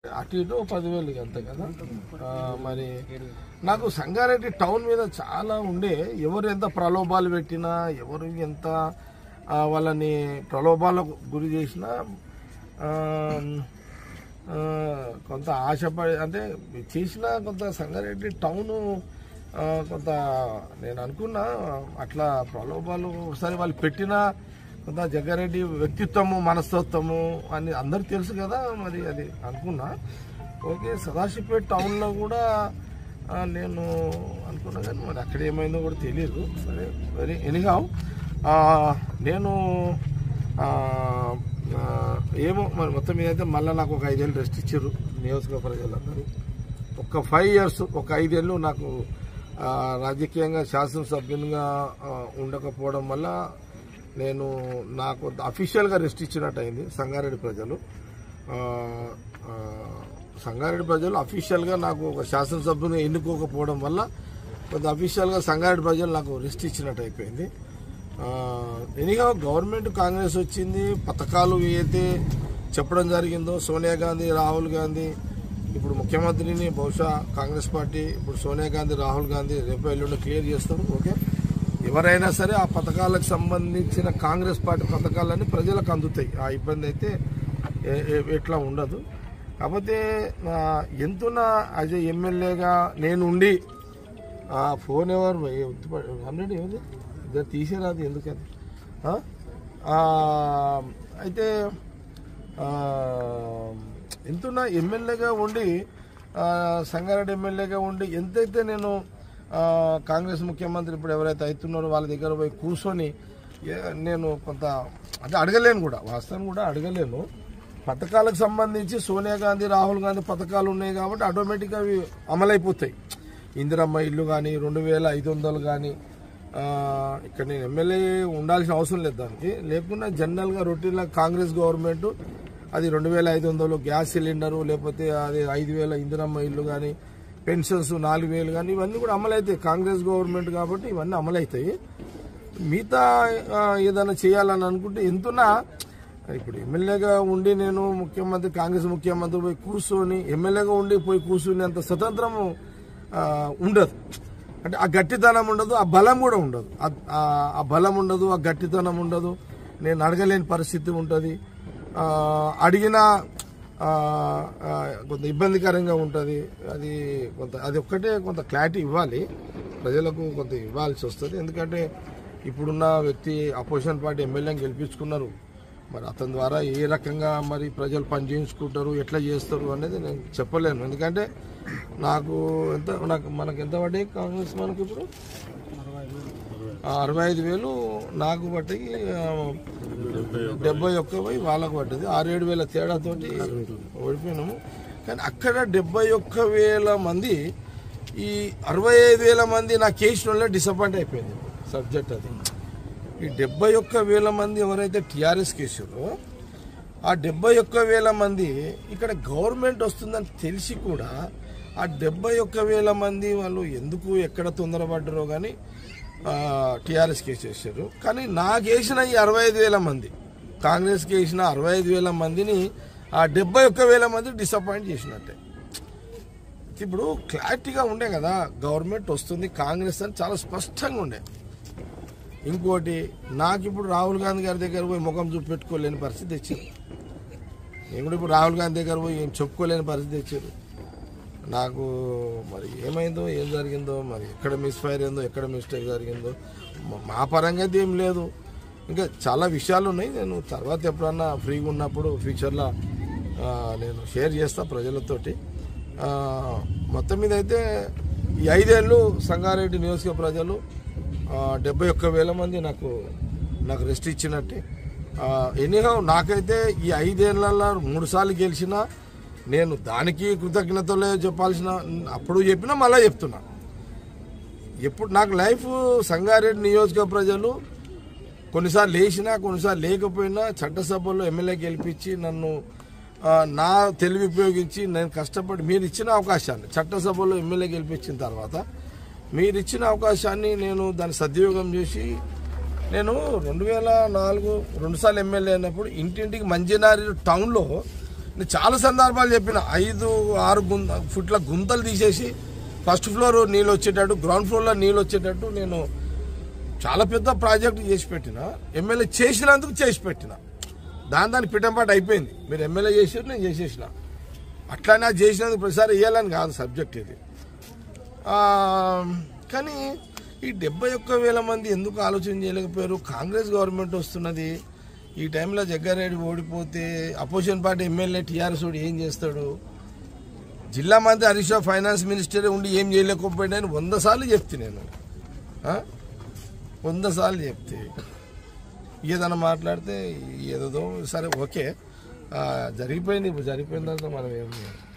అటు ఇటు ఓ పదివేలు ఇక అంతే కదా ఆ, మరి నాకు సంగారెడ్డి టౌన్ మీద చాలా ఉండే ఎవరు ఎంత ప్రలోభాలు పెట్టినా ఎవరు ఎంత ఆ, వాళ్ళని ప్రలోభాలకు గురి చేసినా ఆ, ఆ, కొంత ఆశపడి అంటే చేసిన కొంత సంగారెడ్డి టౌన్ ఆ, కొంత నేను అనుకున్నా అట్లా ప్రలోభాలు ఒకసారి వాళ్ళు పెట్టిన కొంత జగ్గారెడ్డి వ్యక్తిత్వము మనస్తత్వము అని అందరికి తెలుసు కదా మరి అది అనుకున్నా ఓకే సదాశివపేట టౌన్లో కూడా ఆ, నేను అనుకున్నా కానీ మరి అక్కడ ఏమైందో కూడా తెలియదు సరే వెరీ ఎనీహావ్ నేను ఆ, ఆ, ఏమో మరి మొత్తం మీద అయితే మళ్ళీ నాకు ఒక ఐదేళ్ళు రెస్ట్ ఇచ్చారు నియోజకవర్గ ప్రజలందరూ ఒక ఫైవ్ ఇయర్స్ ఒక ఐదేళ్ళు నాకు ఆ, రాజకీయంగా శాసనసభ్యునిగా ఆ, ఉండకపోవడం వల్ల నేను నాకు అఫీషియల్గా రెస్ట్ ఇచ్చినట్టు అయింది సంగారెడ్డి ప్రజలు ఆ, ఆ, సంగారెడ్డి ప్రజలు అఫీషియల్గా నాకు ఒక శాసనసభ్యుని ఎన్నుకోకపోవడం వల్ల కొంత అఫీషియల్గా సంగారెడ్డి ప్రజలు నాకు రెస్ట్ ఇచ్చినట్టు అయిపోయింది ఎనీగా గవర్నమెంట్ కాంగ్రెస్ వచ్చింది పథకాలు ఏదైతే చెప్పడం జరిగిందో సోనియా గాంధీ రాహుల్ గాంధీ ఇప్పుడు ముఖ్యమంత్రిని బహుశా కాంగ్రెస్ పార్టీ ఇప్పుడు సోనియా గాంధీ రాహుల్ గాంధీ రేపు ఎల్లుండి క్లియర్ చేస్తారు ఓకే ఎవరైనా సరే ఆ పథకాలకు సంబంధించిన కాంగ్రెస్ పార్టీ పథకాలన్నీ ప్రజలకు అందుతాయి ఆ ఇబ్బంది అయితే ఏ- ఏ- ఎట్లా ఉండదు కాకపోతే ఆ, ఎంతున్న యాజ్ ఎమ్మెల్యేగా నేను ఉండి ఆ ఫోన్ ఎవరు హండ్రెడ్ ఏమిది ఇద్దరు తీసేరాదు ఎందుకని ఆ? ఆ, అయితే ఆ, ఎంతున్న ఎమ్మెల్యేగా ఉండి ఆ, సంగారెడ్డి ఎమ్మెల్యేగా ఉండి ఎంతైతే నేను ఆ, కాంగ్రెస్ ముఖ్యమంత్రి ఇప్పుడు ఎవరైతే అవుతున్నారో వాళ్ళ దగ్గర పోయి కూర్చొని ఏ- నేను కొంత అంటే అడగలేను కూడా వాస్తవం కూడా అడగలేను పథకాలకు సంబంధించి సోనియా గాంధీ రాహుల్ గాంధీ పథకాలు ఉన్నాయి కాబట్టి ఆటోమేటిక్గా అవి అమలైపోతాయి ఇందిరమ్మ ఇల్లు కానీ రెండు వేల ఐదు వందలు కానీ ఇక్కడ నేను ఎమ్మెల్యే ఉండాల్సిన అవసరం లేదు దానికి లేకుండా జనరల్గా రొటీన్గా కాంగ్రెస్ గవర్నమెంట్ అది రెండు వేల ఐదు వందలు గ్యాస్ సిలిండరు లేకపోతే అది ఐదు వేల ఇందిరమ్మ ఇల్లు కానీ పెన్షన్స్ నాలుగు వేలు కానీ ఇవన్నీ కూడా అమలవుతాయి కాంగ్రెస్ గవర్నమెంట్ కాబట్టి ఇవన్నీ అమలవుతాయి మిగతా ఆ, ఏదైనా చేయాలని అనుకుంటే ఎంతున్నా ఇప్పుడు ఎమ్మెల్యేగా ఉండి నేను ముఖ్యమంత్రి కాంగ్రెస్ ముఖ్యమంత్రి పోయి కూర్చొని ఎమ్మెల్యేగా ఉండి పోయి కూర్చునేంత స్వతంత్రము ఆ, ఉండదు అంటే ఆ గట్టితనం ఉండదు ఆ బలం కూడా ఉండదు ఆ- ఆ- ఆ బలం ఉండదు ఆ గట్టితనం ఉండదు నేను అడగలేని పరిస్థితి ఉంటుంది ఆ, అడిగినా ఆ, ఆ, కొంత ఇబ్బందికరంగా ఉంటుంది అది కొంత అది ఒక్కటే కొంత క్లారిటీ ఇవ్వాలి ప్రజలకు కొంత ఇవ్వాల్సి వస్తుంది ఎందుకంటే ఇప్పుడున్న వ్యక్తి అపోజిషన్ పార్టీ ఎమ్మెల్యేని గెలిపించుకున్నారు మరి అతని ద్వారా ఏ రకంగా మరి ప్రజలు పని చేయించుకుంటారు ఎట్లా చేస్తారు అనేది నేను చెప్పలేను ఎందుకంటే నాకు ఎంత నాకు మనకు ఎంత పడ్డాయి కాంగ్రెస్ మనకు ఇప్పుడు ఆ, అరవై ఐదు వేలు నాకు బట్టి ఆ, డెబ్బై ఒక్క పోయి వాళ్ళకు పడ్డది ఆరేడు వేల తేడాతోటి ఓడిపోయినాము కానీ అక్కడ డెబ్బై ఒక్క వేల మంది ఈ అరవై ఐదు వేల మంది నా కేసు వల్ల డిసప్పాయింట్ అయిపోయింది సబ్జెక్ట్ అది ఈ డెబ్బై ఒక్క వేల మంది ఎవరైతే టీఆర్ఎస్ కేసులో ఆ డెబ్బై ఒక్క వేల మంది ఇక్కడ గవర్నమెంట్ వస్తుందని తెలిసి కూడా ఆ డెబ్బై ఒక్క వేల మంది వాళ్ళు ఎందుకు ఎక్కడ తొందరపడ్డారో కానీ టీఆర్ఎస్ కేసు వేసారు కానీ నాకు వేసిన ఈ అరవై ఐదు వేల మంది కాంగ్రెస్కి వేసిన అరవై ఐదు వేల మందిని ఆ డెబ్బై ఒక్క వేల మంది డిసప్పాయింట్ చేసినట్టే ఇప్పుడు క్లారిటీగా ఉండే కదా గవర్నమెంట్ వస్తుంది కాంగ్రెస్ అని చాలా స్పష్టంగా ఉండే ఇంకోటి నాకు ఇప్పుడు రాహుల్ గాంధీ గారి దగ్గర పోయి ముఖం చూపెట్టుకోలేని పరిస్థితి వచ్చింది నేను కూడా ఇప్పుడు రాహుల్ గాంధీ దగ్గర పోయి ఏం చెప్పుకోలేని పరిస్థితి వచ్చారు నాకు మరి ఏమైందో ఏం జరిగిందో మరి ఎక్కడ మిస్ఫైర్ అయిందో ఎక్కడ మిస్టేక్ జరిగిందో మా- మా పరంగా అయితే ఏం లేదు ఇంకా చాలా విషయాలు ఉన్నాయి నేను తర్వాత ఎప్పుడన్నా ఫ్రీగా ఉన్నప్పుడు ఫ్యూచర్లో ఆ, నేను షేర్ చేస్తా ప్రజలతోటి ఆ, మొత్తం మీద అయితే ఈ ఐదేళ్ళు సంగారెడ్డి నియోజక ప్రజలు డెబ్బై ఒక్క వేల మంది నాకు నాకు రెస్ట్ ఇచ్చినట్టే ఎనీహౌ నాకైతే ఈ ఐదేళ్లలో మూడు సార్లు గెలిచినా నేను దానికి కృతజ్ఞతలే చెప్పాల్సిన అప్పుడు చెప్పినా మళ్ళీ చెప్తున్నా ఎప్పుడు నాకు లైఫ్ సంగారెడ్డి నియోజక ప్రజలు కొన్నిసార్లు లేచినా కొన్నిసార్లు లేకపోయినా చట్టసభలో ఎమ్మెల్యే గెలిపించి నన్ను ఆ, నా తెలివి ఉపయోగించి నేను కష్టపడి మీరు ఇచ్చిన అవకాశాన్ని చట్టసభలో ఎమ్మెల్యే గెలిపించిన తర్వాత మీరు ఇచ్చిన అవకాశాన్ని నేను దాన్ని సద్వినియోగం చేసి నేను రెండు వేల నాలుగు రెండుసార్లు ఎమ్మెల్యే అయినప్పుడు ఇంటింటికి మంచినారి టౌన్లో నేను చాలా సందర్భాలు చెప్పిన ఐదు ఆరు గుంత ఫుట్ల గుంతలు తీసేసి ఫస్ట్ ఫ్లోర్ నీళ్ళు వచ్చేటట్టు గ్రౌండ్ ఫ్లోర్లో నీళ్ళు వచ్చేటట్టు నేను చాలా పెద్ద ప్రాజెక్టు చేసి పెట్టిన ఎమ్మెల్యే చేసినందుకు చేసి పెట్టిన దాని దాని పిటంపాటు అయిపోయింది మీరు ఎమ్మెల్యే చేసారు నేను చేసేసిన అట్లానే అది చేసినందుకు ప్రతిసారి వేయాలని కాదు సబ్జెక్ట్ ఇది ఆ, కానీ ఈ డెబ్బై ఒక్క వేల మంది ఎందుకు ఆలోచన చేయలేకపోయారు కాంగ్రెస్ గవర్నమెంట్ వస్తున్నది ఈ టైంలో జగ్గారెడ్డి ఓడిపోతే అపోజిషన్ పార్టీ ఎమ్మెల్యే టీఆర్ఎస్ వాడు ఏం చేస్తాడు జిల్లా మంత్రి హరీష్ రావు ఫైనాన్స్ మినిస్టర్ ఉండి ఏం చేయలేకపోయాడని వంద సార్లు చెప్తే నేను ఆ? వంద సార్లు చెప్తే ఏదైనా మాట్లాడితే ఏదో సరే ఓకే ఆ, జరిగిపోయింది ఇప్పుడు జరిగిపోయిన తర్వాత మనం ఏం చేయాలి